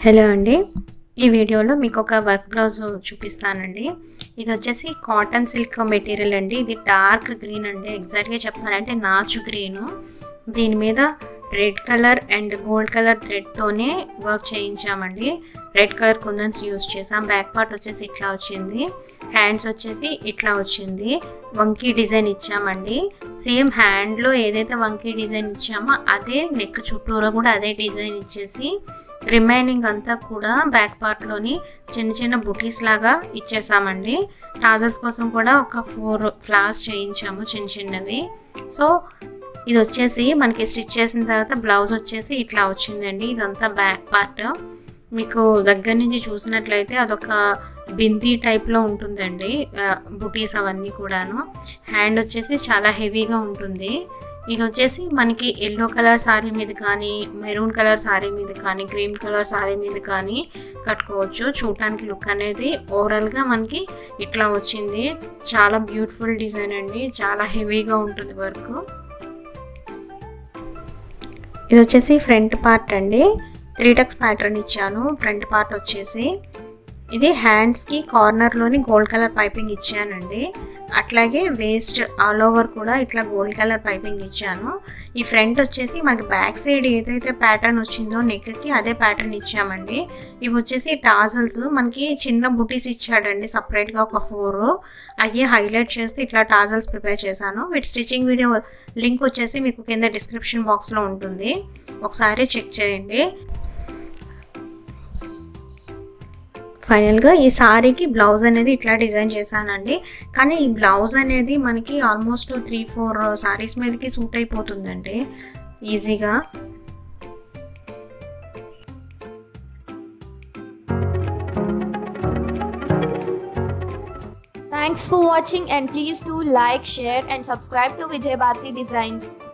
Hello అండి ఈ వీడియోలో మీకు ఒక వర్క్ బ్లౌజ్ చూపిస్తానండి ఇది వచ్చేసి కాటన్ సిల్క్ మెటీరియల్ అండి ఇది డార్క్ గ్రీన్ అండి ఎగ్జాక్ట్గా చెప్పాలంటే నాచు గ్రీను దీని మీద red colour and gold colour థ్రెడ్తోనే వర్క్ చేయించామండి రెడ్ కలర్ కుందన్స్ యూస్ చేసాం బ్యాక్ పార్ట్ వచ్చేసి ఇట్లా వచ్చింది హ్యాండ్స్ వచ్చేసి ఇట్లా వచ్చింది వంకీ డిజైన్ ఇచ్చామండి సేమ్ హ్యాండ్లో ఏదైతే వంకీ డిజైన్ ఇచ్చామో అదే నెక్ చుట్టూరా కూడా అదే డిజైన్ ఇచ్చేసి రిమైనింగ్ అంతా కూడా బ్యాక్ పార్ట్లోని చిన్న చిన్న బుటీస్ లాగా ఇచ్చేసామండి టాజల్స్ కోసం కూడా ఒక ఫోర్ ఫ్లవర్స్ చేయించాము చిన్న చిన్నవి సో ఇది వచ్చేసి మనకి స్టిచ్ చేసిన తర్వాత బ్లౌజ్ వచ్చేసి ఇట్లా వచ్చిందండి ఇదంతా బ్యాక్ పార్ట్ మీకు దగ్గర నుంచి చూసినట్లయితే అదొక బిందీ టైప్లో ఉంటుందండి బుటీస్ అవన్నీ కూడాను హ్యాండ్ వచ్చేసి చాలా హెవీగా ఉంటుంది ఇది వచ్చేసి మనకి ఎల్లో కలర్ శారీ మీద కానీ మెరూన్ కలర్ శారీ మీద కానీ క్రీమ్ కలర్ శారీ మీద కానీ కట్టుకోవచ్చు చూడటానికి లుక్ అనేది ఓవరాల్గా మనకి ఇట్లా వచ్చింది చాలా బ్యూటిఫుల్ డిజైన్ అండి చాలా హెవీగా ఉంటుంది వర్క్ ఇది వచ్చేసి ఫ్రంట్ పార్ట్ అండి త్రీ టక్స్ ప్యాటర్న్ ఇచ్చాను ఫ్రంట్ పార్ట్ వచ్చేసి ఇది హ్యాండ్స్కి కార్నర్లోని గోల్డ్ కలర్ పైపింగ్ ఇచ్చానండి అట్లాగే వేస్ట్ ఆల్ ఓవర్ కూడా ఇట్లా గోల్డ్ కలర్ పైపింగ్ ఇచ్చాను ఈ ఫ్రంట్ వచ్చేసి మనకి బ్యాక్ సైడ్ ఏదైతే ప్యాటర్న్ వచ్చిందో నెక్కి అదే ప్యాటర్న్ ఇచ్చామండి ఇవి వచ్చేసి టాజల్స్ మనకి చిన్న బుటీస్ ఇచ్చాడండి సపరేట్గా ఒక ఫోర్ అయ్యే హైలైట్ చేస్తూ ఇట్లా టాజల్స్ ప్రిపేర్ చేశాను వీటి స్టిచ్చింగ్ వీడియో లింక్ వచ్చేసి మీకు కింద డిస్క్రిప్షన్ బాక్స్లో ఉంటుంది ఒకసారి చెక్ చేయండి ఫైనల్గా ఈ సారీకి బ్లౌజ్ అనేది ఇట్లా డిజైన్ చేశానండి కానీ ఈ బ్లౌజ్ అనేది మనకి ఆల్మోస్ట్ త్రీ ఫోర్ సారీస్ మీదకి సూట్ అయిపోతుందండి ఈజీగా Thanks for watching and please do like, share and subscribe to Vijay Bharati Designs.